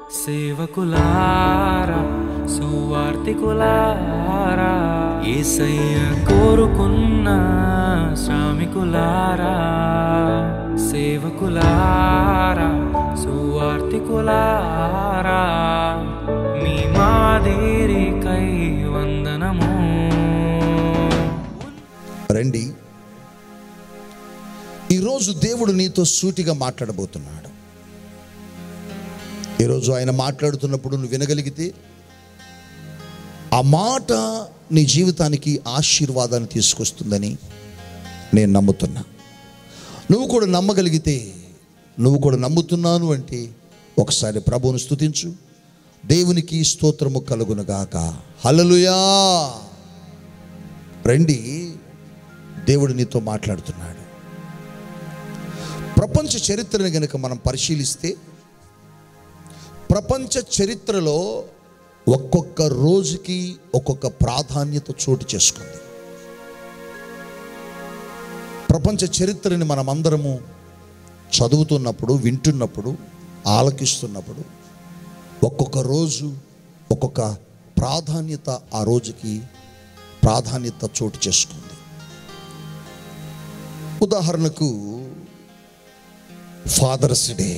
సేవకులారా సువార్తికులారా ఏసయ్య కోరుకున్న శ్రామికులారా సేవకులారా సువార్తికులారా మీ మాదిరికై వందనము రండి ఈరోజు దేవుడు నీతో సూటిగా మాట్లాడబోతున్నాడు ఈరోజు ఆయన మాట్లాడుతున్నప్పుడు నువ్వు వినగలిగితే ఆ మాట నీ జీవితానికి ఆశీర్వాదాన్ని తీసుకొస్తుందని నేను నమ్ముతున్నా నువ్వు కూడా నమ్మగలిగితే నువ్వు కూడా నమ్ముతున్నాను అంటే ఒకసారి ప్రభువును స్తుతించు దేవునికి స్తోత్రము కలుగునుగాక హల్లెలూయా రండి దేవుడు నీతో మాట్లాడుతున్నాడు ప్రపంచ చరిత్రను గనుక మనం పరిశీలిస్తే ప్రపంచ చరిత్రలో ఒక్కొక్క రోజుకి ఒక్కొక్క ప్రాధాన్యత చోటు చేసుకుంది ప్రపంచ చరిత్రని మనమందరము చదువుతున్నప్పుడు వింటున్నప్పుడు ఆలకిస్తున్నప్పుడు ఒక్కొక్క రోజు ఒక్కొక్క ప్రాధాన్యత ఆ రోజుకి ప్రాధాన్యత చోటు చేసుకుంది ఉదాహరణకు father's day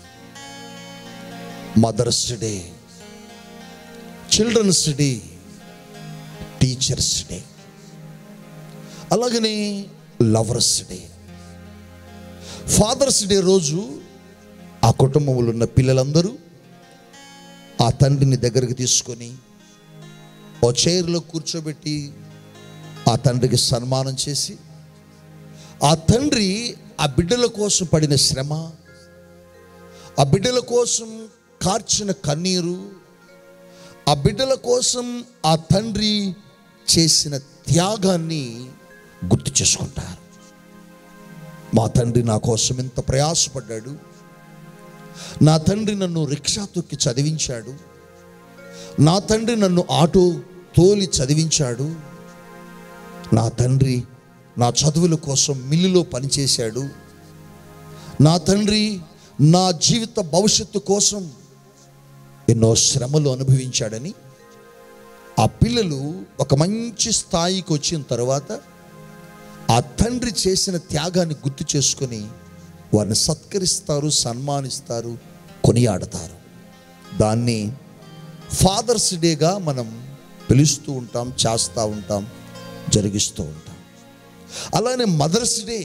mother's day children's day teacher's day అలాగనే లవర్స్ డే ఫాదర్స్ డే రోజు ఆ కుటుంబంలో ఉన్న పిల్లలందరూ ఆ తండ్రిని దగ్గరికి తీసుకొని ఓ చైర్లో కూర్చోబెట్టి ఆ తండ్రికి సన్మానం చేసి ఆ తండ్రి ఆ బిడ్డల కోసం పడిన శ్రమ ఆ బిడ్డల కోసం కార్చిన కన్నీరు ఆ బిడ్డల కోసం ఆ తండ్రి చేసిన త్యాగాన్ని గుర్తు చేసుకుంటారు మా తండ్రి నా కోసం ఎంత ప్రయాసపడ్డాడు నా తండ్రి నన్ను రిక్షా తొక్కి చదివించాడు నా తండ్రి నన్ను ఆటో తోలి చదివించాడు నా తండ్రి నా చదువుల కోసం మిల్లులో పనిచేశాడు నా తండ్రి నా జీవిత భవిష్యత్తు కోసం ఎన్నో శ్రమలు అనుభవించాడని ఆ పిల్లలు ఒక మంచి స్థాయికి వచ్చిన తర్వాత ఆ తండ్రి చేసిన త్యాగాన్ని గుర్తు చేసుకొని వారిని సత్కరిస్తారు సన్మానిస్తారు కొనియాడతారు దాన్ని ఫాదర్స్ డేగా మనం పిలుస్తూ ఉంటాం చేస్తూ ఉంటాం జరిగిస్తూ ఉంటాం అలానే మదర్స్ డే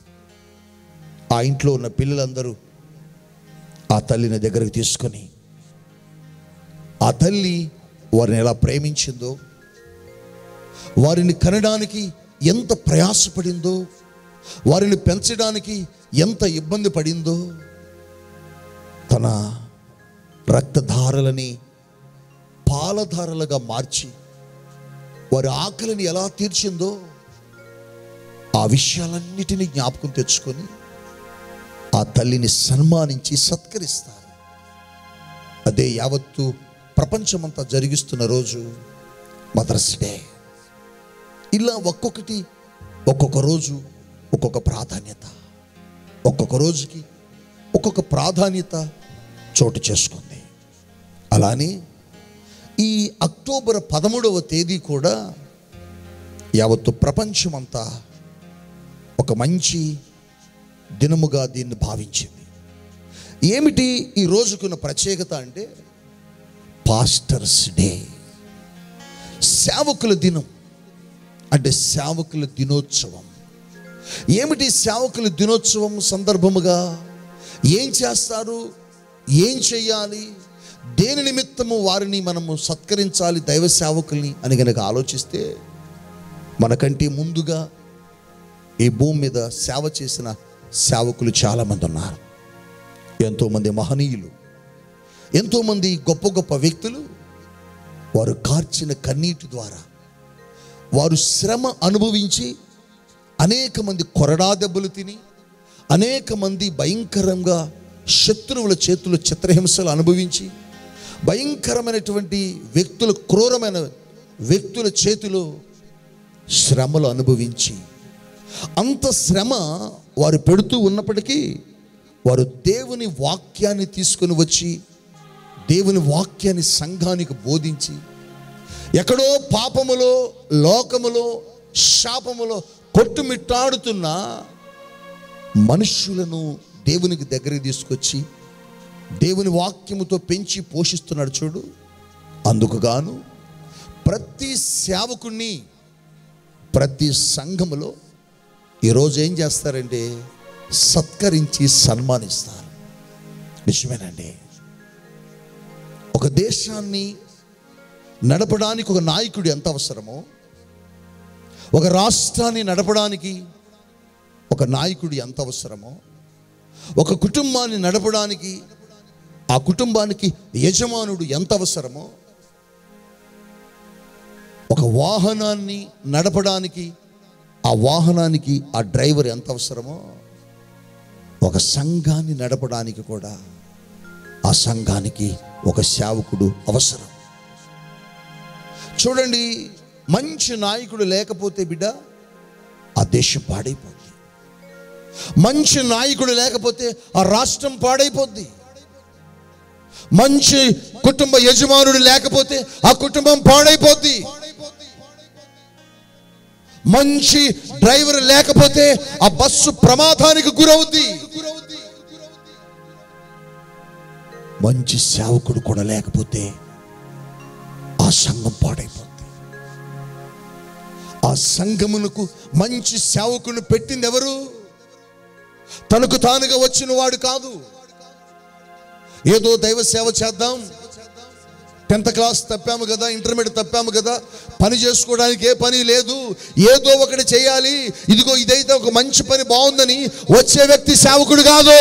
ఆ ఇంట్లో ఉన్న పిల్లలందరూ ఆ తల్లిని దగ్గరకు తీసుకొని ఆ తల్లి వారిని ఎలా ప్రేమించిందో వారిని కనడానికి ఎంత ప్రయాసపడిందో వారిని పెంచడానికి ఎంత ఇబ్బంది పడిందో తన రక్తధారలని పాలధారలుగా మార్చి వారి ఆకలిని ఎలా తీర్చిందో ఆ విషయాలన్నిటినీ జ్ఞాపకం తెచ్చుకొని ఆ తల్లిని సన్మానించి సత్కరిస్తారు అదే యావత్తు ప్రపంచమంతా జరిగిస్తున్న రోజు మదర్స్ డే ఇలా ఒక్కొక్కటి ఒక్కొక్క రోజు ఒక్కొక్క ప్రాధాన్యత ఒక్కొక్క రోజుకి ఒక్కొక్క ప్రాధాన్యత చోటు చేసుకుంది అలానే ఈ అక్టోబర్ పదమూడవ తేదీ కూడా యావత్తు ప్రపంచమంతా ఒక మంచి దినముగా దీన్ని భావించింది ఏమిటి ఈ రోజుకున్న ప్రత్యేకత అంటే పాస్టర్స్ డే సేవకుల దినం అంటే సేవకుల దినోత్సవం ఏమిటి సేవకుల దినోత్సవం సందర్భముగా ఏం చేస్తారు ఏం చెయ్యాలి దేని నిమిత్తము వారిని మనము సత్కరించాలి దైవ సేవకుల్ని అని గనక ఆలోచిస్తే మనకంటే ముందుగా ఈ భూమి మీద సేవ చేసిన సేవకులు చాలామంది ఉన్నారు ఎంతోమంది మహనీయులు ఎంతోమంది గొప్ప గొప్ప వ్యక్తులు వారు కార్చిన కన్నీటి ద్వారా వారు శ్రమ అనుభవించి అనేక మంది కొరడా దెబ్బలు తిని అనేక మంది భయంకరంగా శత్రువుల చేతులు చిత్రహింసలు అనుభవించి భయంకరమైనటువంటి వ్యక్తుల క్రూరమైన వ్యక్తుల చేతిలో శ్రమలు అనుభవించి అంత శ్రమ వారు పెడుతూ ఉన్నప్పటికీ వారు దేవుని వాక్యాన్ని తీసుకొని వచ్చి దేవుని వాక్యాన్ని సంఘానికి బోధించి ఎక్కడో పాపములో లోకములో శాపములో కొట్టుమిట్టాడుతున్న మనుష్యులను దేవునికి దగ్గరికి తీసుకొచ్చి దేవుని వాక్యముతో పెంచి పోషిస్తున్నాడు చూడు అందుకు గాను ప్రతి సేవకుణ్ణి ప్రతి సంఘములో ఈరోజు ఏం చేస్తారంటే సత్కరించి సన్మానిస్తారు నిజమేనండి ఒక దేశాన్ని నడపడానికి ఒక నాయకుడు ఎంత అవసరమో ఒక రాష్ట్రాన్ని నడపడానికి ఒక నాయకుడు ఎంత అవసరమో ఒక కుటుంబాన్ని నడపడానికి ఆ కుటుంబానికి యజమానుడు ఎంత అవసరమో ఒక వాహనాన్ని నడపడానికి ఆ వాహనానికి ఆ డ్రైవర్ ఎంత అవసరమో ఒక సంఘాన్ని నడపడానికి కూడా ఆ సంఘానికి ఒక సేవకుడు అవసరం చూడండి మంచి నాయకుడు లేకపోతే బిడ్డ ఆ దేశం పాడైపోద్ది మంచి నాయకుడు లేకపోతే ఆ రాష్ట్రం పాడైపోద్ది మంచి కుటుంబ యజమానుడు లేకపోతే ఆ కుటుంబం పాడైపోద్ది మంచి డ్రైవర్ లేకపోతే ఆ బస్సు ప్రమాదానికి గురవుద్ది మంచి సేవకుడు కూడా లేకపోతే ఆ సంఘం పాడైపోద్ది ఆ సంఘమునకు మంచి సేవకుని పెట్టింది ఎవరు తనకు తానుగా వచ్చిన వాడు కాదు ఏదో దైవ సేవ చేద్దాం టెన్త్ క్లాస్ తప్పాము కదా ఇంటర్మీడియట్ తప్పాము కదా పని చేసుకోవడానికి ఏ పని లేదు ఏదో ఒకటి చేయాలి ఇదిగో ఇదైతే ఒక మంచి పని బాగుందని వచ్చే వ్యక్తి సేవకుడు కాదు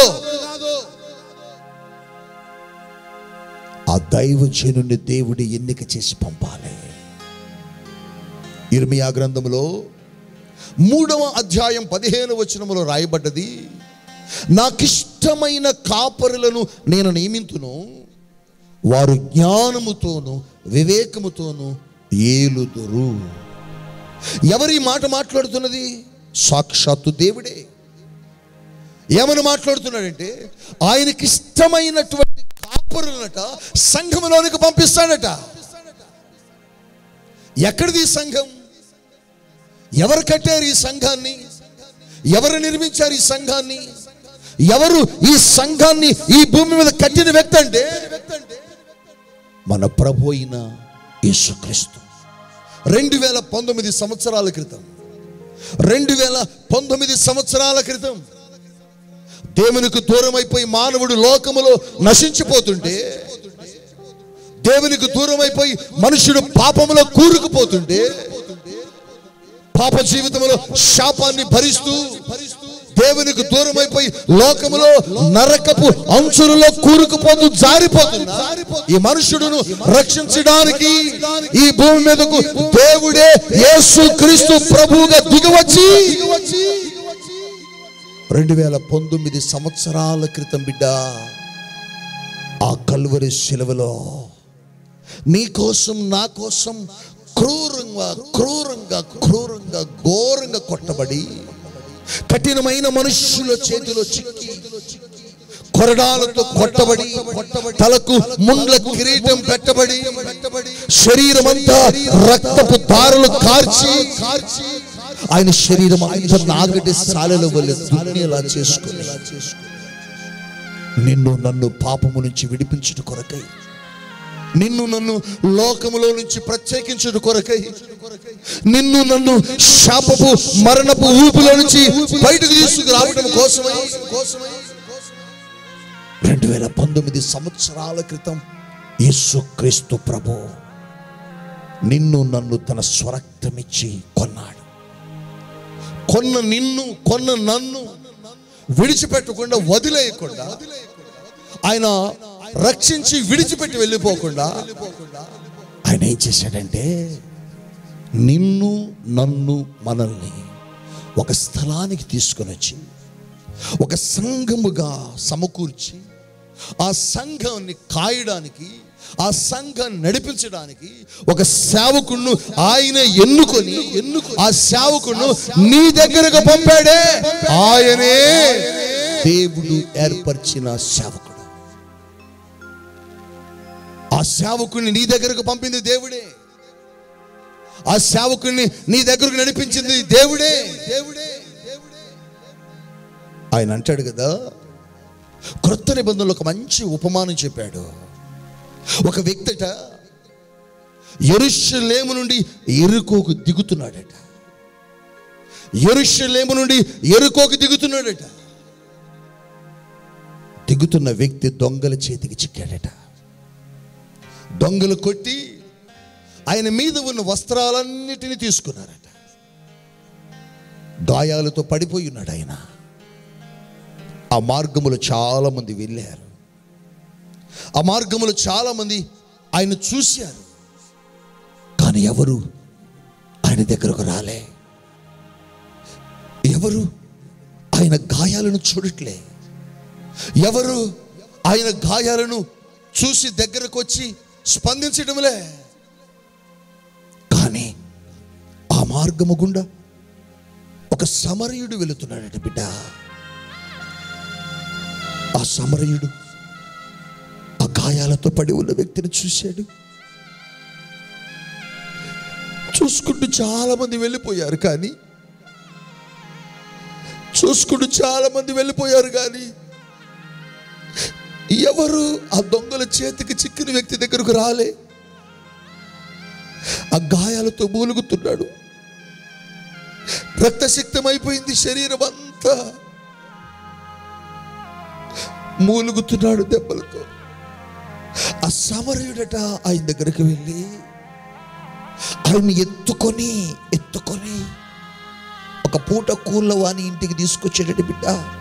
ఆ దైవజనుని దేవుడి ఎన్నిక చేసి పంపాలి ఇర్మియా గ్రంథములో మూడవ అధ్యాయం పదిహేను వచనములో రాయబడ్డది నాకిష్టమైన కాపరులను నేను నియమింతును వారు జ్ఞానముతోను వివేకముతోను ఏలుదురు ఎవరి మాట మాట్లాడుతున్నది సాక్షాత్తు దేవుడే ఏమని మాట్లాడుతున్నాడంటే ఆయనకి ఇష్టమైనటువంటి కాపరులనట సంఘములోనికి పంపిస్తాడట ఎక్కడిది ఈ సంఘం ఎవరు కట్టారు ఈ సంఘాన్ని ఎవరు నిర్మించారు ఈ సంఘాన్ని ఎవరు ఈ సంఘాన్ని ఈ భూమి మీద కట్టిన వ్యక్తి అంటే మన ప్రభు అయిన యేసుక్రీస్తు రెండు వేల పంతొమ్మిది సంవత్సరాల క్రితం రెండు వేల పంతొమ్మిది సంవత్సరాల క్రితం దేవునికి దూరం అయిపోయి మానవుడు లోకములో నశించిపోతుంటే దేవునికి దూరం అయిపోయి మనుషుడు పాపములో కూరుకుపోతుంటే పాప జీవితంలో శాపాన్ని భరిస్తూ దేవునికి దూరం అయిపోయి లోకములో నరకపు అంచులలో కూరుకుపోతూ జారిపోతున్నా ఈ మనుషుడును రక్షించడానికి ఈ భూమి మీదకు దేవుడే యేసు క్రీస్తు ప్రభువుగా దిగవచ్చి రెండు వేల పంతొమ్మిది సంవత్సరాల క్రితం బిడ్డ ఆ కల్వరి శిలువలో నీ కోసం నా కోసం క్రూరంగా క్రూరంగా క్రూరంగా ఘోరంగా కొట్టబడి కఠినమైన మనుష్యుల చేతిలో చిక్కి కొరడాలతో కొట్టబడి తలకు ముండ్ల కిరీటం పెట్టబడి శరీరమంతా రక్తపు దారులు కార్చి ఆయన శరీరం అంతా నాగటి సాలెల వల్ల దున్నేలా చేసుకుని నిన్ను నన్ను పాపము నుంచి విడిపించుట కొరకై నిన్ను నన్ను లోకములో నుంచి ప్రత్యేకించుట కొరకై నిన్ను నన్ను శాపపు మరణపు ఊపిలో నుంచి బయటకు తీసుకురావడం కోసమై రెండు వేల పంతొమ్మిది సంవత్సరాల క్రితం యేసుక్రీస్తు ప్రభు నిన్ను నన్ను తన స్వరక్తమిచ్చి కొన్నాడు కొన్న నిన్ను కొన్న నన్ను విడిచిపెట్టకుండా వదిలేయకుండా ఆయన రక్షించి విడిచిపెట్టి వెళ్ళిపోకుండా ఆయన ఏం చేశాడంటే నిన్ను నన్ను మనల్ని ఒక స్థలానికి తీసుకొని వచ్చి ఒక సంఘముగా సమకూర్చి ఆ సంఘాన్ని కాయడానికి ఆ సంఘాన్ని నడిపించడానికి ఒక సేవకుణ్ణు ఆయన ఎన్నుకొని ఎన్నుకు ఆ సేవకుణ్ణు నీ దగ్గరకు పంపాడే ఆయనే దేవుడు ఏర్పరిచిన సేవకుడు ఆ సేవకుని నీ దగ్గరకు పంపింది దేవుడే ఆ సేవకుని నీ దగ్గరకు నడిపించింది దేవుడే దేవుడే ఆయన అంటాడు కదా క్రొత్త నిబంధనలో ఒక మంచి ఉపమానం చెప్పాడు ఒక వ్యక్తిట ఎరుషలేము నుండి ఎరుకోకు దిగుతున్నాడట ఎరుషలేము నుండి ఎరుకోకు దిగుతున్నాడట దిగుతున్న వ్యక్తి దొంగల చేతికి చిక్కాడట దొంగలు కొట్టి ఆయన మీద ఉన్న వస్త్రాలన్నిటినీ తీసుకున్నారట గాయాలతో పడిపోయి ఉన్నాడు ఆయన ఆ మార్గములో చాలా మంది వెళ్ళారు ఆ మార్గములో చాలా మంది ఆయన చూశారు కానీ ఎవరు ఆయన దగ్గరకు రాలే ఎవరు ఆయన గాయాలను చూడట్లే ఎవరు ఆయన గాయాలను చూసి దగ్గరకు వచ్చి స్పందించడంలే కానీ ఆ మార్గము గుండా ఒక సమరయుడు వెళుతున్నాడట బిడ్డ ఆ సమరయుడు ఆ గాయాలతో పడి ఉన్న వ్యక్తిని చూశాడు చూసుకుంటూ చాలా మంది వెళ్ళిపోయారు కానీ చూసుకుంటూ చాలా మంది వెళ్ళిపోయారు కానీ ఎవరు ఆ దొంగల చేతికి చిక్కిన వ్యక్తి దగ్గరకు రాలే ఆ గాయాలతో మూలుగుతున్నాడు రక్తసిక్తమైపోయింది శరీరం అంతా మూలుగుతున్నాడు దెబ్బలతో ఆ సమరయుడట ఆయన దగ్గరికి వెళ్ళి ఆయన్ని ఎత్తుకొని ఎత్తుకొని ఒక పూట కూల వాని ఇంటికి తీసుకొచ్చాడట బిడ్డ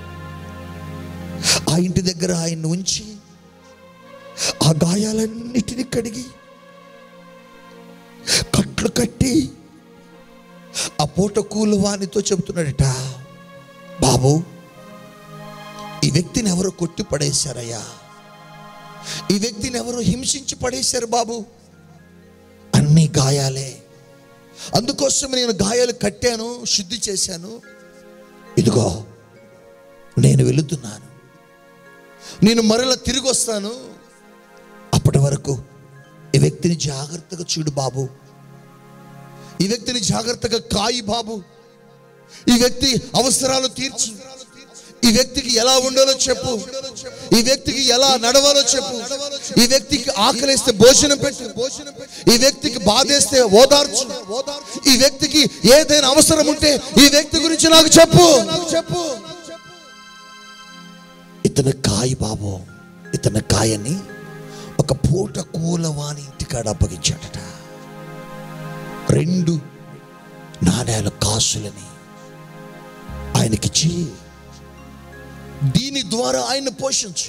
ఆ ఇంటి దగ్గర ఆయన్ని ఉంచి ఆ గాయాలన్నిటిని కడిగి కట్లు కట్టి ఆ పూట కూల వానితో చెబుతున్నాడట బాబు ఈ వ్యక్తిని ఎవరో కొట్టి పడేశారయ్యా ఈ వ్యక్తిని ఎవరో హింసించి పడేశారు బాబు అన్ని గాయాలే అందుకోసం నేను గాయాలు కట్టాను శుద్ధి చేశాను ఇదిగో నేను వెళుతున్నాను నేను మరల తిరిగి వస్తాను అప్పటి వరకు ఈ వ్యక్తిని జాగ్రత్తగా చూడు బాబు ఈ వ్యక్తిని జాగ్రత్తగా కాయి బాబు ఈ వ్యక్తి అవసరాలు తీర్చు ఈ వ్యక్తికి ఎలా ఉండాలో చెప్పు ఈ వ్యక్తికి ఎలా నడవాలో చెప్పు ఈ వ్యక్తికి ఆకలిస్తే భోజనం పెట్టు ఈ వ్యక్తికి బాధేస్తే ఓదార్చు ఈ వ్యక్తికి ఏదైనా అవసరం ఉంటే ఈ వ్యక్తి గురించి నాకు చెప్పు చెప్పు ఇతను కాయ బాబు ఇతను కాయని ఒక పూట కూలవాని ఇంటికాడ అప్పగించాడట రెండు నాణేల కాసులని ఆయనకిచ్చి దీని ద్వారా ఆయన పోషించు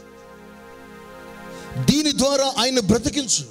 దీని ద్వారా ఆయన బ్రతికించు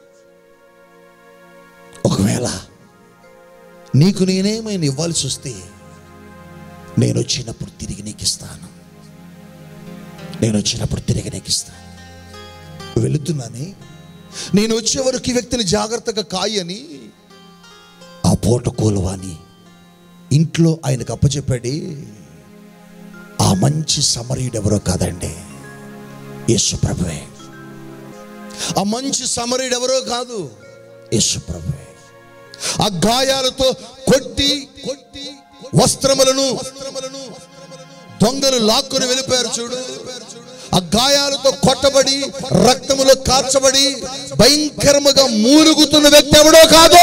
ఒకవేళ నీకు నేనేమైనా ఇవ్వాల్సి వస్తే నేను వచ్చినప్పుడు తిరిగి నీకు ఇస్తాను నేను వచ్చినప్పుడు తిరిగి నీకు ఇస్తాను వెళుతున్నానే నేను వచ్చే వరకు ఈ వ్యక్తిని జాగ్రత్తగా కాయని ఆ పూట కూలవాని ఇంట్లో ఆయనకు అప్పచెప్పాడి ఆ మంచి సమరయుడు ఎవరో కాదండి యేసు ప్రభువే ఆ మంచి సమరయుడు ఎవరో కాదు యేసు ప్రభువే ఆ గాయాలతో కొట్టి కొట్టి వస్త్రములను వస్త్రములను దొంగలు లాక్కుని వెళ్ళిపోయారు చూడు ఆ గాయాలతో కొట్టబడి రక్తములో కార్చబడి భయంకరముగా మూలుగుతున్న వ్యక్తి ఎవడో కాదు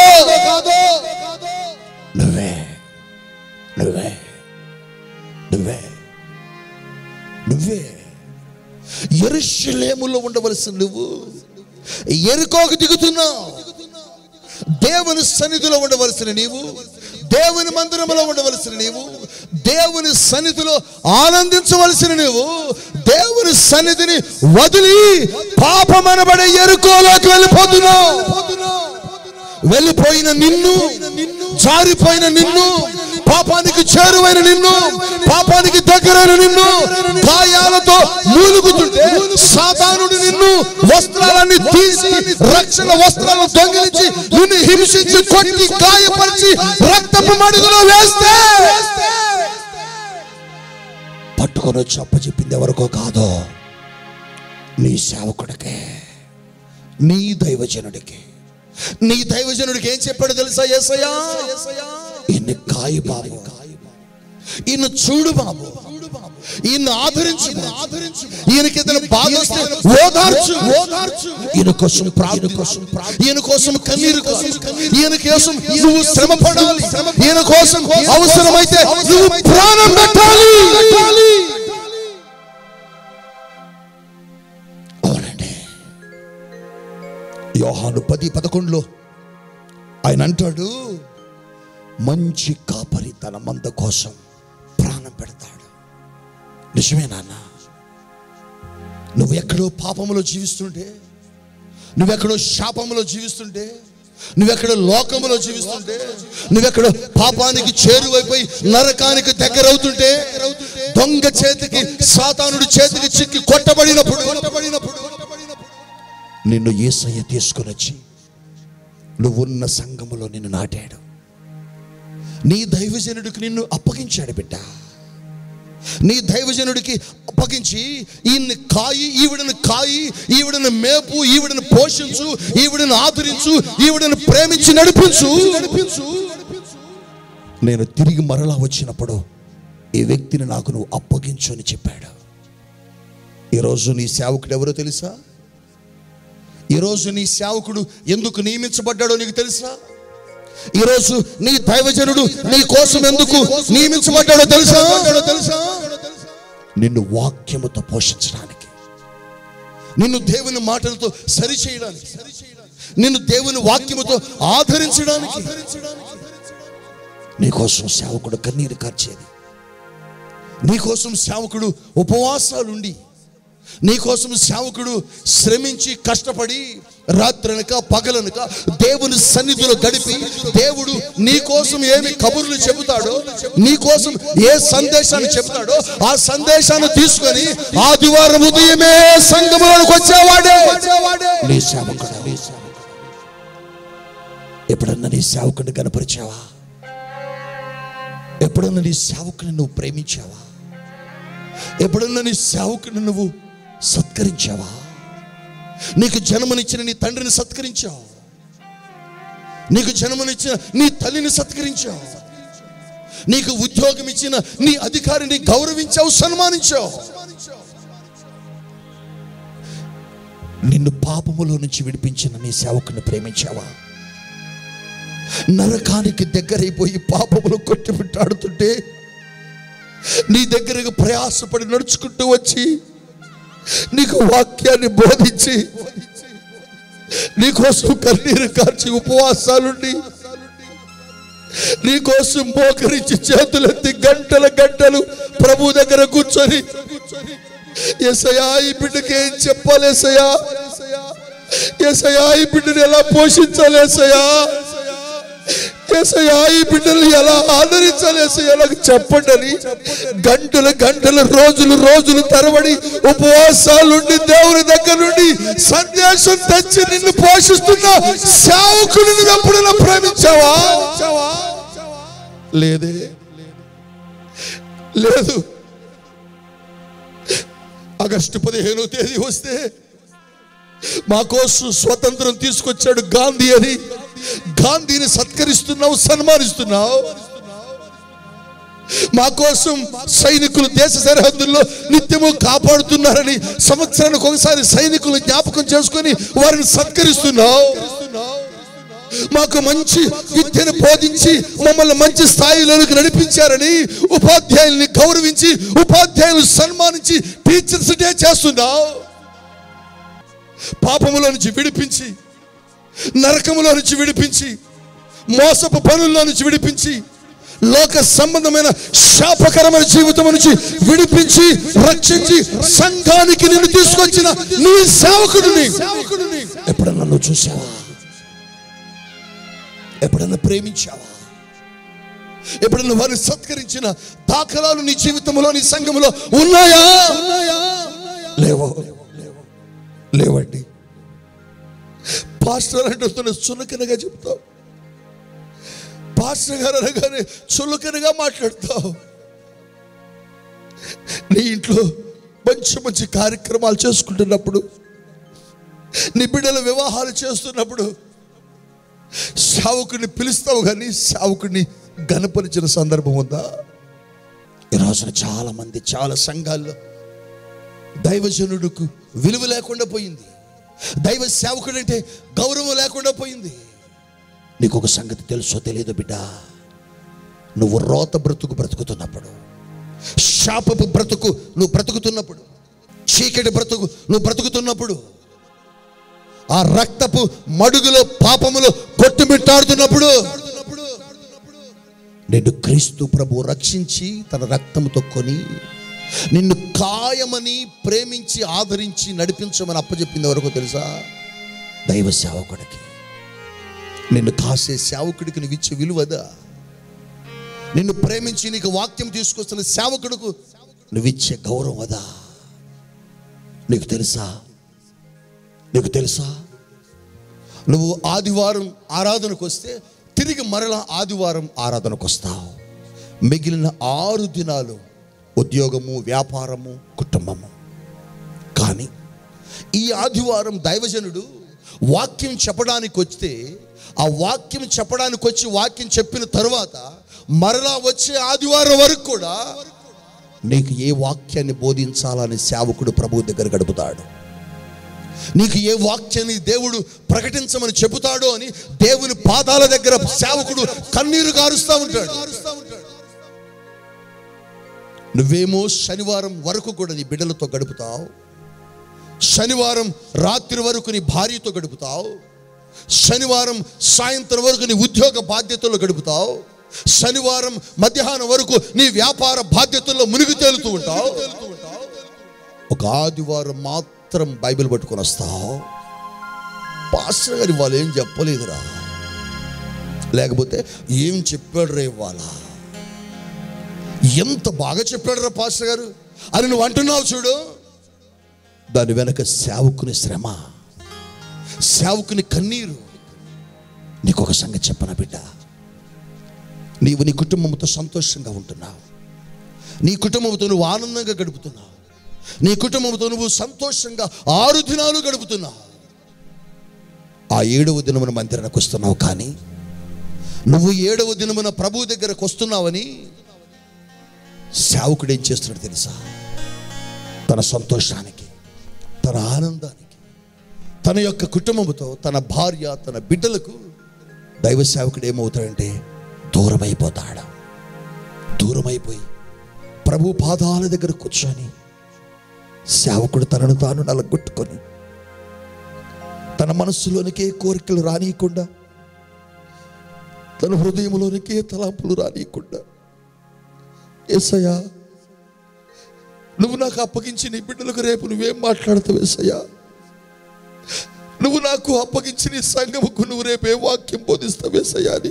నువ్వే నువ్వే నువ్వే నువ్వే ఎరుషలేములో ఉండవలసిన నువ్వు ఎరుకోకు దిగుతున్నావు దేవుని సన్నిధిలో ఉండవలసిన నీవు దేవుని మందిరములో ఉండవలసిన నీవు దేవుని సన్నిధిలో ఆనందించవలసిన నీవు దేవుని సన్నిధిని వదిలి పాపమనబడే ఎరుకోలోకి వెళ్ళిపోతున్నావు వెళ్ళిపోయిన నిన్ను జారిపోయిన నిన్ను పాపానికి చేరువైన నిన్ను పాపానికి దగ్గరైన నిన్ను గాయాలతో మూలుగుతుంటే సాతానుడు నిన్ను వస్త్రాలన్నీ తీసి రక్షణ వస్త్రాలను దొంగిలించి నిన్ను హింసించి కొట్టి గాయపరిచి రక్తపు మడుగులో వేస్తే పట్టుకొని వచ్చి అప్పచెప్పింది ఎవరికో కాదో నీ సేవకుడికే నీ దైవజనుడికి నీ దైవజనుడికి ఏం చెప్పాడు తెలుసా ఏసయ్యా ఈయన కాయి బాబు ఈయన చూడు బాబు ఈయన ఆదరించు ఆదరించు ఈయనకి ఏదైనా బాధ వస్తే ఓదార్చు ఓదార్చు ఈయన కోసం ప్రార్థన కోసం ఈయన కోసం కన్నీరు కోసం ఈయన కోసం నువ్వు శ్రమ పడాలి ఈయన కోసం అవసరమైతే నువ్వు ప్రాణం పెట్టాలి అవునండి యోహాను పది పదకొండులో ఆయన అంటాడు మంచి కాపరి తన మంద కోసం ప్రాణం పెడతాడు నిజమే నాన్న నువ్వెక్కడో పాపములో జీవిస్తుంటే నువ్వెక్కడో శాపములో జీవిస్తుంటే నువ్వెక్కడో లోకములో జీవిస్తుంటే నువ్వెక్కడో పాపానికి చేరువైపోయి నరకానికి దగ్గర అవుతుంటే దొంగ చేతికి సాతానుడి చేతికి చిక్కి కొట్టబడినప్పుడు కొట్టబడినప్పుడు నిన్ను ఏసయ్య తీసుకొని వచ్చి నువ్వున్న సంఘములో నిన్ను నాటాడు నీ దైవజనుడికి నిన్ను అప్పగించాడు బిడ్డ నీ దైవజనుడికి అప్పగించి ఈయన్ని కాయి ఈవిడను కాయి ఈవిడను మేపు ఈవిడను పోషించు ఈవిడను ఆదరించు ఈవిడను ప్రేమించి నడిపించు నడిపించు నేను తిరిగి మరలా వచ్చినప్పుడు ఈ వ్యక్తిని నాకు నువ్వు అప్పగించు అని చెప్పాడు ఈరోజు నీ సేవకుడు ఎవరో తెలుసా ఈరోజు నీ సేవకుడు ఎందుకు నియమించబడ్డాడో నీకు తెలుసా ఈరోజు నీ దైవజనుడు నీ కోసం ఎందుకు నియమించబడ్డాడో తెలుసా తెలుసా నిన్ను వాక్యముతో పోషించడానికి నిన్ను దేవుని మాటలతో సరిచేయడానికి నిన్ను దేవుని వాక్యముతో ఆదరించడానికి నీకోసం సేవకుడు కన్నీరు కార్చేది నీకోసం సేవకుడు ఉపవాసాలుండి నీకోసం సేవకుడు శ్రమించి కష్టపడి రాత్రనక పగలనక దేవుని సన్నిధిలో గడిపి దేవుడు నీ కోసం ఏమి కబుర్లు చెబుతాడో నీ కోసం ఏ సందేశాన్ని చెబుతాడో ఆ సందేశాన్ని తీసుకొని ఆదివారం ఉదయమే సంగములకు వచ్చేవాడే నీ సేవకుడు నీ సేవకుడు. ఎప్పుడన్నా నీ సేవకుడిని కనపరిచావా ఎప్పుడన్నా నీ సేవకుని నువ్వు ప్రేమించావా ఎప్పుడన్నా నీ సేవకుని నువ్వు సత్కరించావా నీకు జన్మనిచ్చిన నీ తండ్రిని సత్కరించావు నీకు జన్మనిచ్చిన నీ తల్లిని సత్కరించావు నీకు ఉద్యోగం ఇచ్చిన నీ అధికారిని గౌరవించావు సన్మానించావు నిన్ను పాపములో నుంచి విడిపించిన నీ సేవకుని ప్రేమించావా నరకానికి దగ్గరైపోయి పాపములు కొట్టుమిట్టాడుతుంటే నీ దగ్గరకు ప్రయాసపడి నడుచుకుంటూ వచ్చి నీకు వాక్యాన్ని బోధించి నీకోసం కన్నీరు కార్చి ఉపవాసాలుండి నీకోసం మోకరించి చేతులెత్తి గంటల గంటలు ప్రభు దగ్గర కూర్చొని ఎసయా ఈ బిడ్డకి ఏం చెప్పాలి ఎసయా ఎసయా ఈ బిడ్డని ఎలా పోషించాలి ఎసయా ఏసయ్యా ఈ బిడ్డలు ఎలా ఆదరించాలి ఏసయ్యా నాకు చెప్పండి అని గంటలు గంటలు రోజులు రోజులు తరబడి ఉపవాసాలుండి దేవుని దగ్గర నుండి సందేశం తెచ్చి నిన్ను పోషిస్తున్న సేవకుని నువ్వు ఎప్పుడైనా ప్రేమించావా లేదే లేదు ఆగస్టు పదిహేనో తేదీ వస్తే మా కోసం స్వతంత్రం తీసుకొచ్చాడు గాంధీ అని గాంధీని సత్కరిస్తున్నావు సన్మానిస్తున్నావు మా కోసం సైనికులు దేశ సరిహద్దుల్లో నిత్యము కాపాడుతున్నారని సంవత్సరానికి ఒకసారి సైనికులు జ్ఞాపకం చేసుకొని వారిని సత్కరిస్తున్నావు మాకు మంచి విద్యను బోధించి మమ్మల్ని మంచి స్థాయిలోనికి నడిపించారని ఉపాధ్యాయుల్ని గౌరవించి ఉపాధ్యాయులు సన్మానించి టీచర్స్ డే చేస్తున్నావు పాపములో నుంచి విడిపించి నరకములో నుంచి విడిపించి మోసపు పనుల్లో నుంచి విడిపించి లోక సంబంధమైన శాపకరమైన జీవితం నుంచి విడిపించి రక్షించి సంఘానికి నిన్ను తీసుకొచ్చిన నీ సేవకుడిని ఎప్పుడన్నా నువ్వు చూసావా ఎప్పుడన్నా ప్రేమించావా ఎప్పుడన్నా వారిని సత్కరించిన దాఖలాలు నీ జీవితంలో నీ సంఘములో ఉన్నాయా లేవో లేవండి పాస్టర్ అంటే వస్తున్న చులకనగా చెప్తావు పాస్టర్ గారు అనగానే చులకనగా మాట్లాడతావు నీ ఇంట్లో మంచి మంచి కార్యక్రమాలు చేసుకుంటున్నప్పుడు నీ బిడ్డలు వివాహాలు చేస్తున్నప్పుడు సేవకుడిని పిలుస్తావు కానీ సేవకుడిని గనపరిచిన సందర్భం ఉందా ఈ రోజున చాలా మంది చాలా సంఘాల్లో దైవజనుడుకు విలువ లేకుండా పోయింది దైవ సేవకుడు అంటే గౌరవం లేకుండా పోయింది నీకు ఒక సంగతి తెలుసో తెలియదు బిడ్డ నువ్వు రోత బ్రతుకు బ్రతుకుతున్నప్పుడు శాపపు బ్రతుకు నువ్వు బ్రతుకుతున్నప్పుడు చీకటి బ్రతుకు నువ్వు బ్రతుకుతున్నప్పుడు ఆ రక్తపు మడుగులో పాపములో కొట్టుమిట్టాడుతున్నప్పుడు నిన్ను క్రీస్తు ప్రభు రక్షించి తన రక్తముతో కొని నిన్ను కాయమని ప్రేమించి ఆదరించి నడిపించమని అప్పచెప్పింది వరకు తెలుసా దైవ సేవకుడికి నిన్ను కాసే సేవకుడికి నువ్వు ఇచ్చే విలువదా నిన్ను ప్రేమించి నీకు వాక్యం తీసుకొస్తున్న సేవకుడుకు నువ్వు ఇచ్చే గౌరవం అదా నీకు తెలుసా నీకు తెలుసా నువ్వు ఆదివారం ఆరాధనకు వస్తే తిరిగి మరలా ఆదివారం ఆరాధనకు వస్తావు మిగిలిన ఆరు దినాలు ఉద్యోగము వ్యాపారము కుటుంబము కానీ ఈ ఆదివారం దైవజనుడు వాక్యం చెప్పడానికి వస్తే ఆ వాక్యం చెప్పడానికి వచ్చి వాక్యం చెప్పిన తరువాత మరలా వచ్చే ఆదివారం వరకు కూడా నీకు ఏ వాక్యాన్ని బోధించాలని సేవకుడు ప్రభు దగ్గర గడుపుతాడు నీకు ఏ వాక్యాన్ని దేవుడు ప్రకటించమని చెబుతాడో అని దేవుని పాదాల దగ్గర సేవకుడు కన్నీరు గారుస్తూ ఉంటాడు నువ్వేమో శనివారం వరకు కూడా నీ బిడ్డలతో గడుపుతావు శనివారం రాత్రి వరకు నీ భార్యతో గడుపుతావు శనివారం సాయంత్రం వరకు నీ ఉద్యోగ బాధ్యతల్లో గడుపుతావు శనివారం మధ్యాహ్నం వరకు నీ వ్యాపార బాధ్యతల్లో మునిగి తేలుతూ ఉంటావు ఒక ఆదివారం మాత్రం బైబిల్ పట్టుకొని వస్తావు పాస్టర్ గారు వాళ్ళు ఏం చెప్పలేదురా లేకపోతే ఏం చెప్పాడు రే ఇవాళ ఎంత బాగా చెప్పాడు రా పాస్టర్ గారు అని నువ్వు అంటున్నావు చూడు దాని వెనక సేవకుని శ్రమ సేవకుని కన్నీరు నీకు ఒక సంగతి చెప్పన బిడ్డ నీవు నీ కుటుంబంతో సంతోషంగా ఉంటున్నావు నీ కుటుంబంతో నువ్వు ఆనందంగా గడుపుతున్నావు నీ కుటుంబంతో నువ్వు సంతోషంగా ఆరు దినాలు గడుపుతున్నావు ఆ ఏడవ దినమున మందిరానికి వస్తున్నావు కానీ నువ్వు ఏడవ దినమున ప్రభు దగ్గరకు వస్తున్నావని సేవకుడు ఏం చేస్తున్నాడు తెలుసా తన సంతోషానికి తన ఆనందానికి తన యొక్క కుటుంబంతో తన భార్య తన బిడ్డలకు దైవ సేవకుడు ఏమవుతాడంటే దూరం అయిపోతాడు దూరం అయిపోయి ప్రభు పాదాల దగ్గర కూర్చొని సేవకుడు తనను తాను నలగొట్టుకొని తన మనస్సులోనికే కోరికలు రానియకుండా తన హృదయంలోనికే తలాంపులు రానియకుండా ఏసయ్యా నువ్వు నాకు అప్పగించి నీ బిడ్డలకు రేపు నువ్వేం మాట్లాడతావు ఏసయ్యా నువ్వు నాకు అప్పగించి నీ సంఘముకు నువ్వు రేపు ఏ వాక్యం బోధిస్తావు ఏసయ్యా అని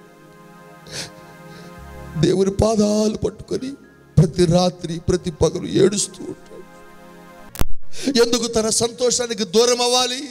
దేవుని పాదాలు పట్టుకొని ప్రతి రాత్రి ప్రతి పగలు ఏడుస్తూ ఉంటాడు ఎందుకు తన సంతోషానికి దూరం అవ్వాలి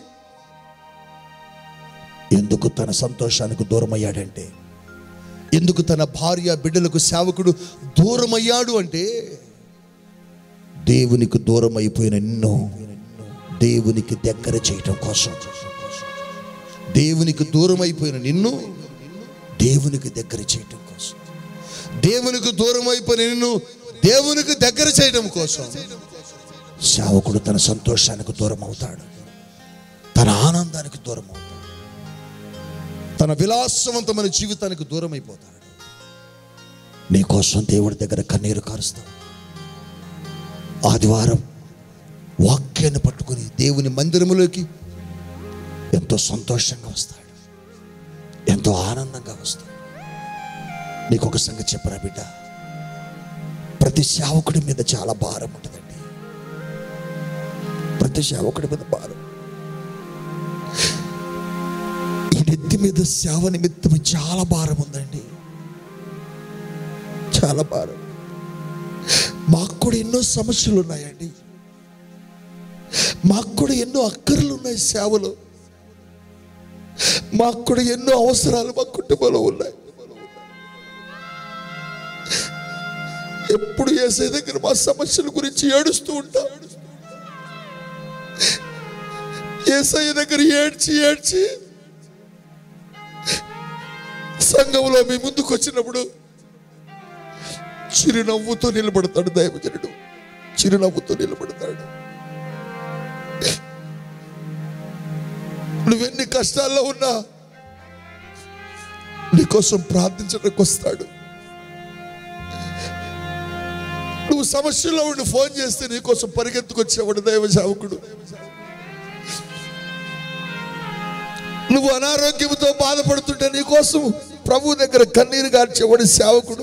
ఎందుకు తన సంతోషానికి దూరం అయ్యాడంటే ఎందుకు తన భార్య బిడ్డలకు సేవకుడు దూరం అయ్యాడు అంటే దేవునికి దూరం అయిపోయిన నిన్ను దేవునికి దగ్గర చేయటం కోసం దేవునికి దూరం అయిపోయిన నిన్ను దేవునికి దగ్గర చేయటం కోసం దేవునికి దూరం అయిపోయిన నిన్ను దేవునికి దగ్గర చేయటం కోసం సేవకుడు తన సంతోషానికి దూరం అవుతాడు తన ఆనందానికి దూరం అవుతాడు తన విలాసవంతమైన జీవితానికి దూరం అయిపోతాడు నీకోసం దేవుడి దగ్గర కన్నీరు కారుస్తాడు ఆదివారం వాక్యాన్ని పట్టుకుని దేవుని మందిరములోకి ఎంతో సంతోషంగా వస్తాడు ఎంతో ఆనందంగా వస్తాడు నీకు ఒక సంగతి చెప్పరా బిడ్డ ప్రతి సేవకుడి మీద చాలా భారం ఉంటుందండి ప్రతి సేవకుడి మీద భారం ఈ నెత్తి మీద సేవ నిమిత్తం చాలా భారం ఉందండి చాలా భారం మాకు కూడా ఎన్నో సమస్యలు ఉన్నాయండి మాకు కూడా ఎన్నో అక్కర్లు ఉన్నాయి సేవలో మాకు కూడా ఎన్నో అవసరాలు మా కుటుంబంలో ఉన్నాయి ఎప్పుడు వేసే దగ్గర మా సమస్యల గురించి ఏడుస్తూ ఉంటాం ఏసయ్య దగ్గర ఏడ్చి ఏడ్చి సంఘంలో మీ ముందుకు వచ్చినప్పుడు చిరునవ్వుతో నిలబడతాడు దైవజనుడు చిరునవ్వుతో నిలబడతాడు నువ్వెన్ని కష్టాల్లో ఉన్నా నీకోసం ప్రార్థించడానికి వస్తాడు నువ్వు సమస్యలో ఉండి ఫోన్ చేస్తే నీకోసం పరిగెత్తుకొచ్చేవాడు దైవ సేవకుడు నువ్వు అనారోగ్యంతో బాధపడుతుంటే నీకోసం ప్రభు దగ్గర కన్నీరు గార్చేవాడు సేవకుడు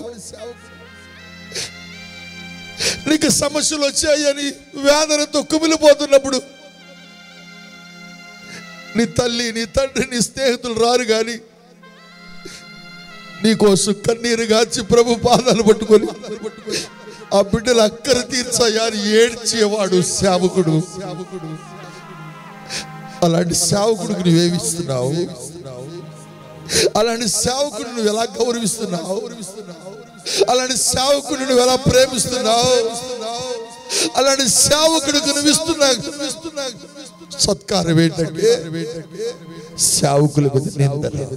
నీకు సమస్యలు వచ్చాయని వేదనతో కుమిలిపోతున్నప్పుడు నీ తల్లి నీ తండ్రి నీ స్నేహితులు రారు కానీ నీకోసం కన్నీరు గాచి ప్రభు పాదాలు పట్టుకొని ఆ బిడ్డలు అక్కర తీర్చాయా అని ఏడ్చేవాడు సేవకుడు అలాంటి సేవకుడికి నువ్వేమిస్తున్నావు అలాంటి సేవకుడు నువ్వు ఎలా గౌరవిస్తున్నావు అలాంటి సేవకుడు నువ్వు ఎలా ప్రేమిస్తున్నావు అలాంటి సేవకుడికి నువ్వు ఇస్తున్నా సత్కారం ఏంటంటే సేవకుల మీద నిందలు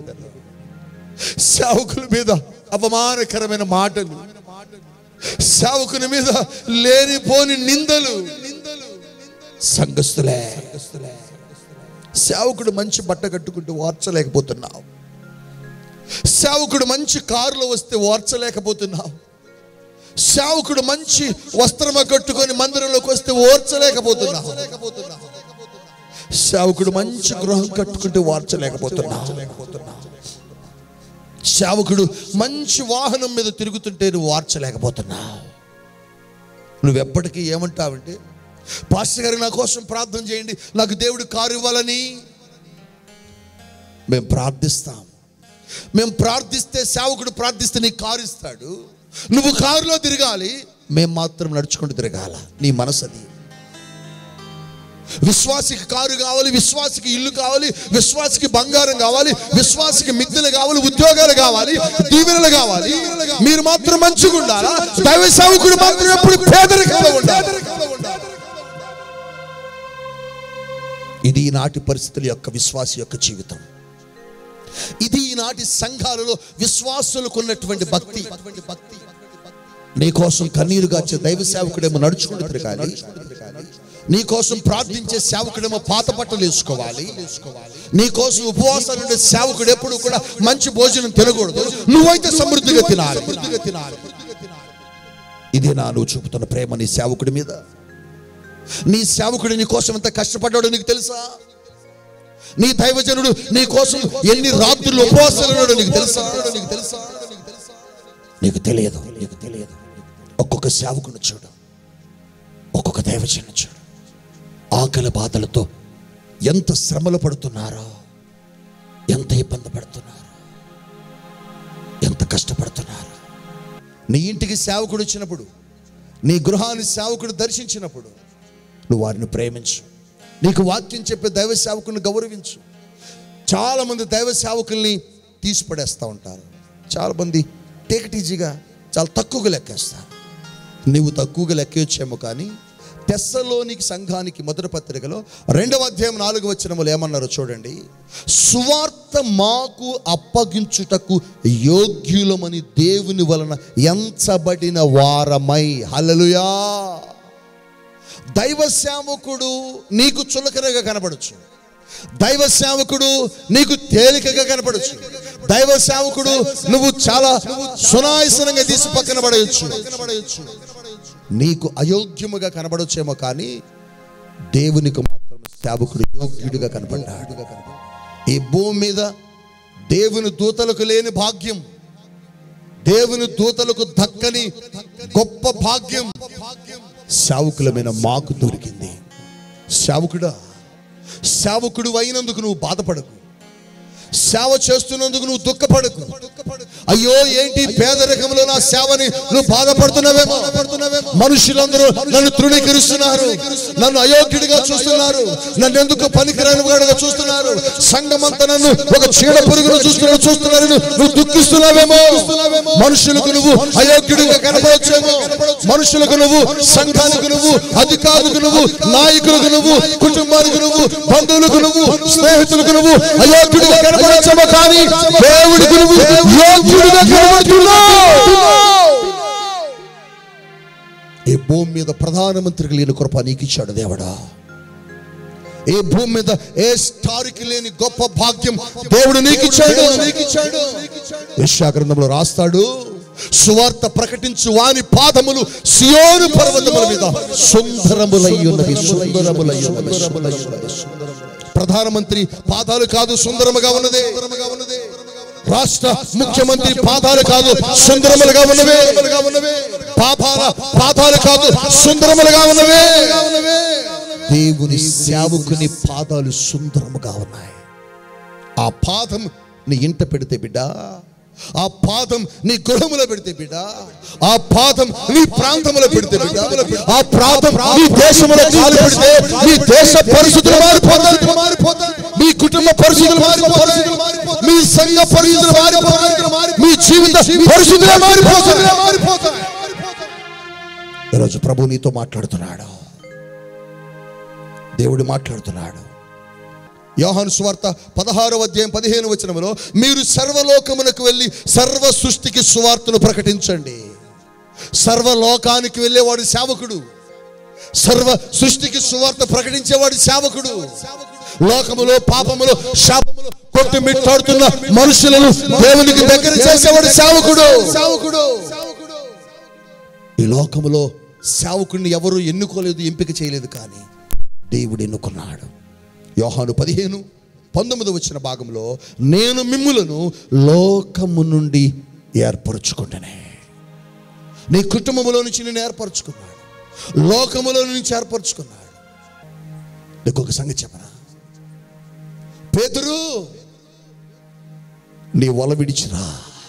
సేవకుల మీద అవమానకరమైన మాటలు సేవకుని మీద లేనిపోని నిందలు సంఘస్థులే సేవకుడు మంచి బట్ట కట్టుకుంటూ ఓర్చలేకపోతున్నావు సేవకుడు మంచి కారులో వస్తే ఓర్చలేకపోతున్నావు సేవకుడు మంచి వస్త్రమ కట్టుకొని మందిరంలోకి వస్తే ఓర్చలేకపోతున్నావు సేవకుడు మంచి గృహం కట్టుకుంటే ఓర్చలేకపోతున్నావు సేవకుడు మంచి వాహనం మీద తిరుగుతుంటే నువ్వు వార్చలేకపోతున్నావు నువ్వెప్పటికీ ఏమంటావంటే పాస్టర్ గారు నా కోసం ప్రార్థన చేయండి నాకు దేవుడు కారు ఇవ్వాలని మేము ప్రార్థిస్తాం మేము ప్రార్థిస్తే సేవకుడు ప్రార్థిస్తే నీకు కారు ఇస్తాడు నువ్వు కారులో తిరగాలి మేము మాత్రం నడుచుకుంటూ తిరగాల నీ మనసు అది విశ్వాసికి కారు కావాలి విశ్వాసికి ఇల్లు కావాలి విశ్వాసికి బంగారం కావాలి విశ్వాసికి మిద్దెలు కావాలి ఉద్యోగాలు కావాలి దీవెనలు కావాలి మీరు మాత్రం మంచిగా ఉండాలా దైవ సేవకుడు మాత్రం ఎప్పుడు పేదరికంలో ఉండాలి ఇది ఈనాటి పరిస్థితుల యొక్క విశ్వాసి యొక్క జీవితం ఇది ఈనాటి సంఘాలలో విశ్వాసులకు ఉన్నటువంటి భక్తి నీ కోసం కన్నీరు గాచే దైవ సేవకుడేమో నడుచుకుంటూ తిరగాలి నీ కోసం ప్రార్థించే సేవకుడేమో పాత బట్టలు వేసుకోవాలి నీ కోసం ఉపవాసాలు ఉండే సేవకుడు ఎప్పుడు కూడా మంచి భోజనం తినకూడదు నువ్వైతే సమృద్ధిగా తినాలి ఇదే నా నువ్వు చూపుతున్న ప్రేమ నీ సేవకుడి మీద నీ సేవకుడు నీ కోసం ఎంత కష్టపడ్డాడో నీకు తెలుసా నీ దైవజనుడు నీ కోసం ఎన్ని రాత్రులు ఉపవాసాలు ఉన్నాడో నీకు తెలుసా నీకు తెలుసా నీకు తెలియదు నీకు తెలియదు ఒక్కొక్క సేవకుని చూడు ఒక్కొక్క దైవజనుడు చూడు ఆకలి బాధలతో ఎంత శ్రమలు పడుతున్నారో ఎంత ఇబ్బంది పడుతున్నారు ఎంత కష్టపడుతున్నారు నీ ఇంటికి సేవకుడు వచ్చినప్పుడు నీ గృహాన్ని సేవకుడు దర్శించినప్పుడు నువ్వు వారిని ప్రేమించు నీకు వాక్యం చెప్పే దైవ సేవకుని గౌరవించు చాలామంది దైవ సేవకుల్ని తీసి పడేస్తూ ఉంటారు చాలామంది టేక్ ఈజీగా చాలా తక్కువగా లెక్కేస్తారు నువ్వు తక్కువగా లెక్కేయచ్చేమో కానీ తెస్సలోనికి సంఘానికి మొదటి పత్రికలో రెండవ అధ్యాయం నాలుగు వచ్చినములు ఏమన్నారో చూడండి సువార్త మాకు అప్పగించుటకు యోగ్యులమని దేవుని వలన ఎంచబడిన వారమై హల్లెలూయా దైవ సేవకుడు నీకు చులకనగా కనపడచ్చు దైవ సేవకుడు నీకు తేలికగా కనపడచ్చు దైవ సేవకుడు నువ్వు చాలా సునాయసనంగా తీసి పక్కన పడవచ్చు నీకు అయోగ్యముగా కనబడొచ్చేమో కానీ దేవునికి మాత్రం సేవకుడు యోగ్యుడిగా కనపడ్డాడు ఈ భూమి మీద దేవుని దూతలకు లేని భాగ్యం దేవుని దూతలకు దక్కని గొప్ప భాగ్యం సేవకులమైన మాకు దొరికింది సేవకుడా సేవకుడు అయినందుకు నువ్వు బాధపడకు సేవ చేస్తున్నందుకు నువ్వు దుఃఖపడకు అయ్యో ఏంటి పేదరికంలో నా సేవని నువ్వు బాధపడుతున్నావేమో మనుషులందరూ నన్ను తృణీకరిస్తున్నారు నన్ను అయోగ్యుడిగా చూస్తున్నారు నన్ను ఎందుకు పనికిరాని వాడుగా చూస్తున్నారు సంఘమంతా నన్ను ఒక చీడ పురుగును చూస్తున్నారు చూస్తున్నారు నువ్వు దుఃఖిస్తున్నావేమో మనుషులకు నువ్వు అయోగ్యుడిగా కనపడొచ్చేమో మనుషులకు నువ్వు సంఘానికి నువ్వు అధికారులకు నువ్వు నాయకులకు నువ్వు కుటుంబానికి నువ్వు బంధువులకు నువ్వు స్నేహితులకు నువ్వు అయోగ్యుడిగా కనపడొచ్చేమో కానీ దేవుడికి నువ్వు యోగ్యుడిగా కనబడుతున్నావు ఈ భూమి మీద ప్రధానమంత్రికి లేని కృప నీకు ఇచ్చాడు దేవుడా ఈ భూమి మీద ఏ స్టార్కి లేని గొప్ప భాగ్యం దేవుడు నీకు ఇచ్చాడు నీకు ఇచ్చాడు యశాగ్రంథంలో రాస్తాడు సువార్త ప్రకటించు వాని పాదములు సియోను పర్వతముల మీద సుందరములై ఉన్నవి సుందరములై ఉన్నవి ప్రధానమంత్రి పాదాలు కాదు సుందరముగా ఉన్నదే రాష్ట్ర ముఖ్యమంత్రి పాదాలు కాదు సుందరములుగా ఉన్నవే పాపాల పాదాలు కాదు సుందరములుగా ఉన్నవే దేవుని సేవకుని పాదాలు సుందరముగా ఉన్నాయి ఆ పాదం నీ ఇంట పెడితే బిడ్డ ఆ పాదం నీ గృహములో పెడితే బిడ్డ ఆ పాదం నీ ప్రాంతంలో పెడితే బిడ్డ ఆ ప్రాంతం నీ దేశంలో కాలు పెడితే నీ దేశ పరిస్థితులు మారిపోతాయి మీ కుటుంబ పరిస్థితులు మారిపోతాయి మీ సంఘ పరిస్థితులు మారిపోతాయి మీ జీవిత పరిస్థితులు మారిపోతాయి ఈరోజు ప్రభు నీతో మాట్లాడుతున్నాడు దేవుడు మాట్లాడుతున్నాడు యోహాను స్వార్త పదహారవ అధ్యాయం పదిహేను వచనములో మీరు సర్వలోకమునకు వెళ్ళి సర్వ సృష్టికి సువార్తను ప్రకటించండి సర్వలోకానికి వెళ్ళేవాడు సేవకుడు సర్వ సృష్టికి సువార్త ప్రకటించేవాడు సేవకుడు లోకములో పాపములో శాపములో కొట్టు మిట్టాడుతున్న మనుషులను దేవునికి దగ్గర చేసేవాడు సేవకుడు సేవకుడు ఈ లోకములో సేవకుడిని ఎవరు ఎన్నుకోలేదు ఎంపిక చేయలేదు కానీ దేవుడు ఎన్నుకున్నాడు యోహాను పదిహేను పంతొమ్మిది వచ్చిన భాగంలో నేను మిమ్ములను లోకము నుండి ఏర్పరచుకుంటానే నీ కుటుంబంలో నుంచి నేను ఏర్పరచుకున్నాడు లోకములో నుంచి ఏర్పరచుకున్నాడు నీకు ఒక సంగతి చెప్పనా పేతురు నీ వల విడిచిరా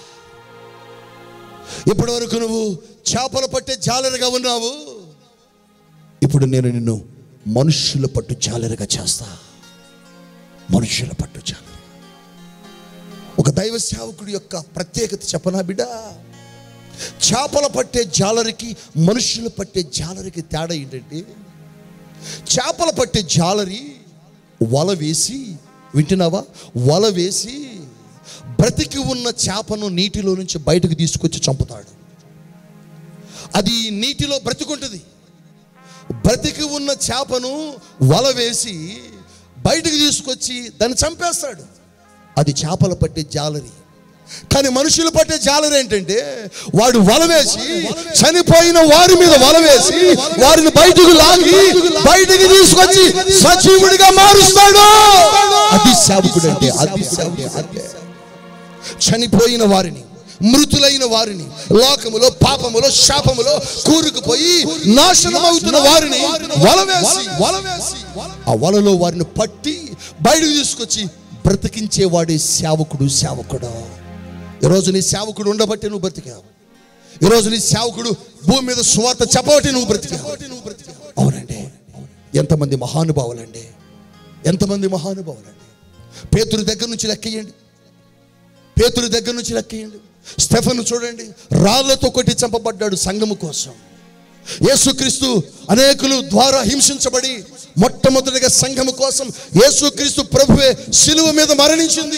ఇప్పటి వరకు నువ్వు చేపలు పట్టే జాలరుగా ఉన్నావు ఇప్పుడు నేను నిన్ను మనుష్యుల పట్టు జాలరుగా చేస్తా మనుష్యుల పట్టు జాలరు ఒక దైవ సేవకుడి యొక్క ప్రత్యేకత చెప్పనా బిడ్డ చేపల పట్టే జాలరికి మనుషులు పట్టే జాలరికి తేడా ఏంటంటే చేపల పట్టే జాలరి వల వేసి వింటున్నావా వల వేసి బ్రతికి ఉన్న చేపను నీటిలో నుంచి బయటకు తీసుకొచ్చి చంపుతాడు అది నీటిలో బ్రతికుంటుంది బ్రతికి ఉన్న చేపను వల వేసి బయటకు తీసుకొచ్చి దాన్ని చంపేస్తాడు అది చేపలు పట్టే జాలరి కానీ మనుషులు పట్టే జాలరి ఏంటంటే వాడు వల వేసి చనిపోయిన వారి మీద వల వేసి వారిని బయటకు లాగి బయటకు తీసుకొచ్చి సజీవుడిగా మారుస్తాడు అది సేవకుడు అంటే అది సేవకుడు అంటే చనిపోయిన వారిని మృతులైన వారిని లోకములో పాపములో శాపములో కూరుకుపోయి నాశనం అవుతున్న వారిని వలవేసి వలవేసి ఆ వలలో వారిని పట్టి బయటకు తీసుకొచ్చి బ్రతికించేవాడే సేవకుడు సేవకుడు ఈరోజు నీ సేవకుడు ఉండబట్టి నువ్వు బ్రతికావు ఈరోజు నీ సేవకుడు భూమి మీద స్వార్థ చెప్పబట్టి నువ్వు బ్రతికావు అవునండి ఎంతమంది మహానుభావులండి ఎంతమంది మహానుభావులండి పేతురు దగ్గర నుంచి లెక్కేయండి పేతురు దగ్గర నుంచి లెక్కేయండి స్టెఫన్ చూడండి రాళ్లతో కొట్టి చంపబడ్డాడు సంఘము కోసం యేసుక్రీస్తు అనేకులు ద్వారా హింసించబడి మొట్టమొదటిగా సంఘము కోసం యేసుక్రీస్తు ప్రభువే శిలువ మీద మరణించింది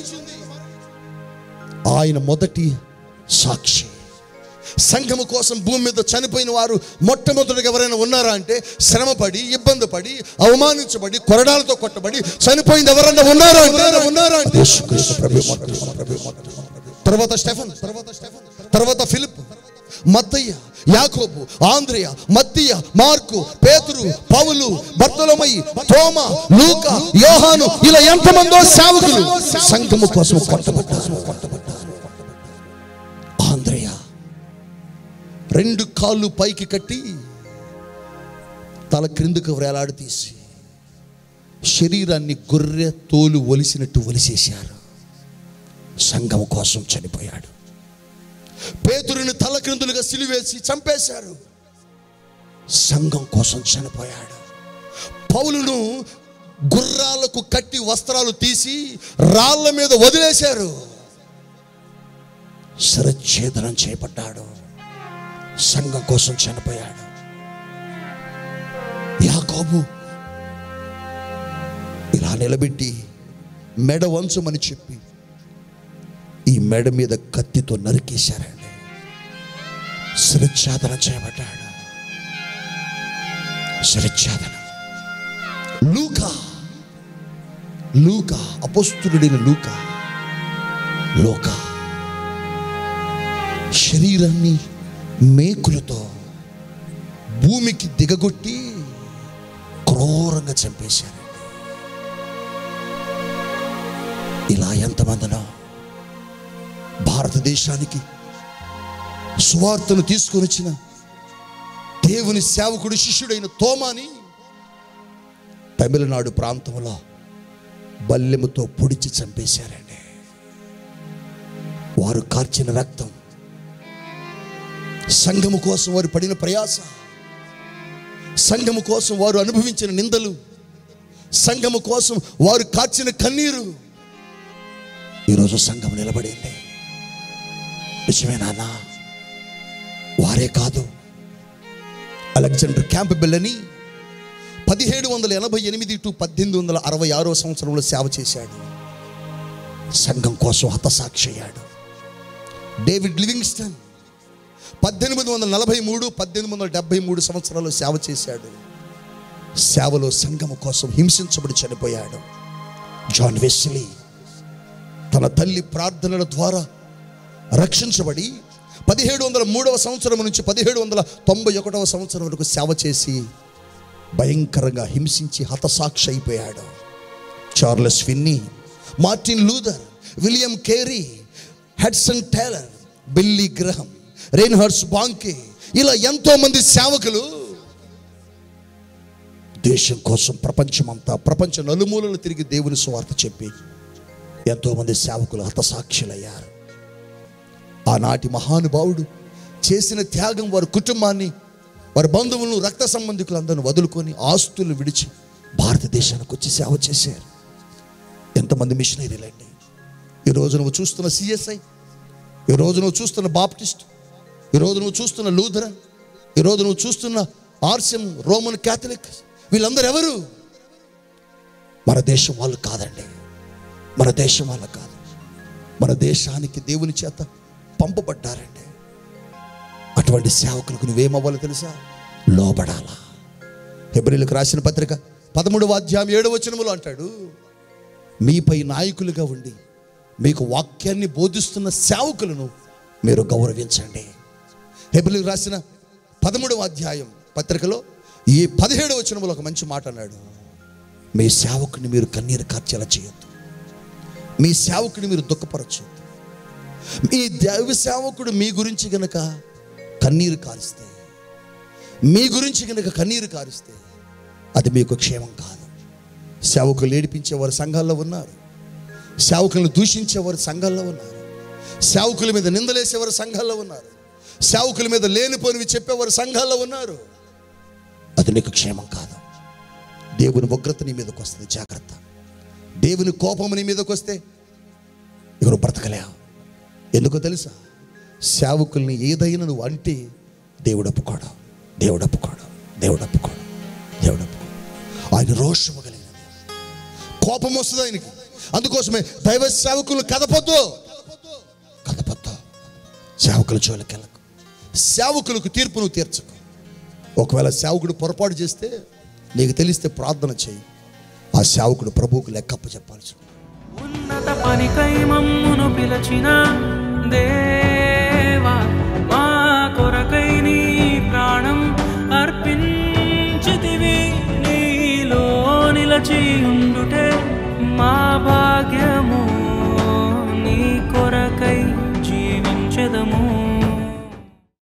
ఆయన మొదటి సాక్షి సంఘము కోసం భూమి మీద చనిపోయిన వారు మొట్టమొదటిగా ఎవరైనా ఉన్నారా అంటే శ్రమపడి ఇబ్బంది పడి అవమానించబడి కొరడాలతో కొట్టబడి చనిపోయింది ఎవరన్నా ఉన్నారా అంటే ఉన్నారా అంటే యేసుక్రీస్తు ప్రభువే మొట్టమొదటి, ప్రభువే మొట్టమొదటి. తర్వాత స్టెఫన్ తర్వాత స్టెఫన్ తర్వాత ఫిలిప్ మత్తయ్య యాకోబు ఆంద్రియ మత్తయ్య మార్కు పేతురు పౌలు బర్తలమయ్యి తోమ లూక యోహాను ఇలా ఎంతమందో సేవకులు సంఘము కోసం కొట్టబడ్డారు ఆంద్రియ రెండు కాళ్ళు పైకి కట్టి తల క్రిందకు వేలాడి తీసి శరీరాన్ని గొర్రె తోలు ఒలిసినట్టు ఒలిసేశారు సంఘం కోసం చనిపోయాడు పేతురుని తలక్రిందులుగా సిలివేసి చంపేశారు సంఘం కోసం చనిపోయాడు పౌలును గుర్రాలకు కట్టి వస్త్రాలు తీసి రాళ్ళ మీద వదిలేశారు శిరఛేదనం చేపట్టాడు సంఘం కోసం చనిపోయాడు యాకోబు ఇలా నిలబెట్టి మెడ వంచమని చెప్పి ఈ మెడ మీద కత్తితో నరికేశారండి శిరఛాదనం చేయబడ్డాడు శిరఛాదనం లూకా లూకా అపస్తుడైన లూకా లోకా శరీరాన్ని మేకులతో భూమికి దిగగొట్టి క్రూరంగా చంపేశారు ఇలా ఎంతమందినో భారతదేశానికి సువార్తను తీసుకొని వచ్చిన దేవుని సేవకుడు శిష్యుడైన తోమాని తమిళనాడు ప్రాంతంలో బల్లెముతో పొడిచి చంపేశారండి వారు కార్చిన రక్తం సంఘము కోసం వారు పడిన ప్రయాస సంఘము కోసం వారు అనుభవించిన నిందలు సంఘము కోసం వారు కార్చిన కన్నీరు ఈరోజు సంఘం నిలబడింది నిజమే నాన్న వారే కాదు అలెగ్జాండర్ క్యాంప్ బిల్లని పదిహేడు వందల ఎనభై ఎనిమిది టు పద్దెనిమిది వందల అరవై ఆరో సంవత్సరంలో సేవ చేశాడు సంఘం కోసం హతసాక్షి అయ్యాడు డేవిడ్ లివింగ్స్టన్ పద్దెనిమిది వందల నలభై మూడు పద్దెనిమిది వందల డెబ్బై మూడు సంవత్సరాలు సేవ చేశాడు సేవలో సంఘము కోసం హింసించబడి చనిపోయాడు జాన్ వెస్లీ తన తల్లి ప్రార్థనల ద్వారా రక్షించబడి పదిహేడు వందల మూడవ సంవత్సరం నుంచి పదిహేడు వందల తొంభై ఒకటవ సంవత్సరం వరకు సేవ చేసి భయంకరంగా హింసించి హతసాక్షి అయిపోయాడు Charles Finney Martin Luther William Carey Hudson Taylor Billy Graham Reinhard బాంకే ఇలా ఎంతో మంది సేవకులు దేశం కోసం ప్రపంచమంతా ప్రపంచ నలుమూలలు తిరిగి దేవుని సువార్త చెప్పి ఎంతో మంది సేవకులు హతసాక్షులయ్యారు ఆనాటి మహానుభావుడు చేసిన త్యాగం వారి కుటుంబాన్ని వారి బంధువులను రక్త సంబంధికులందరిని వదులుకొని ఆస్తులు విడిచి భారతదేశానికి వచ్చి సేవ చేశారు ఎంతమంది మిషనరీలండి ఈరోజు నువ్వు చూస్తున్న సిఎస్ఐ ఈరోజు నువ్వు చూస్తున్న బాప్టిస్ట్ ఈరోజు నువ్వు చూస్తున్న లూథరన్ ఈరోజు నువ్వు చూస్తున్న ఆర్సియం రోమన్ క్యాథలిక్ వీళ్ళందరూ ఎవరు మన దేశం వాళ్ళు కాదండి మన దేశం వాళ్ళ కాదు మన దేశానికి దేవుని చేత పంపబడ్డారండి అటువంటి సేవకులకు నువ్వేమవ్వాలో తెలుసా లోబడాలా హెబ్రిలకు రాసిన పత్రిక పదమూడవ అధ్యాయం ఏడవ వచనములో అంటాడు మీపై నాయకులుగా ఉండి మీకు వాక్యాన్ని బోధిస్తున్న సేవకులను మీరు గౌరవించండి హెబ్రిలకు రాసిన పదమూడవ అధ్యాయం పత్రికలో ఈ పదిహేడవ వచనములో ఒక మంచి మాట అన్నాడు మీ సేవకుని మీరు కన్నీరు కార్చేలా చేయొద్దు మీ సేవకుని మీరు దుఃఖపరచొద్దు మీ దైవ సేవకుడు మీ గురించి గనక కన్నీరు కారిస్తే మీ గురించి గనక కన్నీరు కారిస్తే అది మీకు క్షేమం కాదు సేవకులు ఏడిపించేవారు సంఘాల్లో ఉన్నారు సేవకులను దూషించేవారు సంఘాల్లో ఉన్నారు సేవకుల మీద నిందలేసేవారు సంఘాల్లో ఉన్నారు సేవకుల మీద లేనిపోనివి చెప్పేవారు సంఘాల్లో ఉన్నారు అది నీకు క్షేమం కాదు దేవుని ఉగ్రత నీ మీదకి వస్తుంది జాగ్రత్త దేవుని కోపం నీ మీదకి వస్తే ఎవరు బ్రతకలేవు ఎందుకో తెలుసా సేవకుల్ని ఏదైనా నువ్వు అంటే దేవుడు ఒప్పుకోడు దేవుడు ఒప్పుకోడు దేవుడు ఒప్పుకోడు దేవుడు ఒప్పుకోడు ఆయన రోషము కలిగిన దేవుడు. కోపం వస్తుంది ఆయనకి అందుకోసమే దైవ సేవకులు కదపొద్దు కదపొద్దు సేవకుల జోలికెళ్ళకు సేవకులకు తీర్పు నువ్వు తీర్చకు ఒకవేళ సేవకుడు పొరపాటు చేస్తే నీకు తెలిస్తే ప్రార్థన చేయి ఆ సేవకుడు ప్రభువుకు లెక్కప్ప చెప్పాల్సి ఉంటుంది. ఉన్నత పనికై మమ్మును పిలచిన దేవా మా కొరకై నీ ప్రాణం అర్పించితివి నీలో నిలచి ఉండుటే మా భాగ్య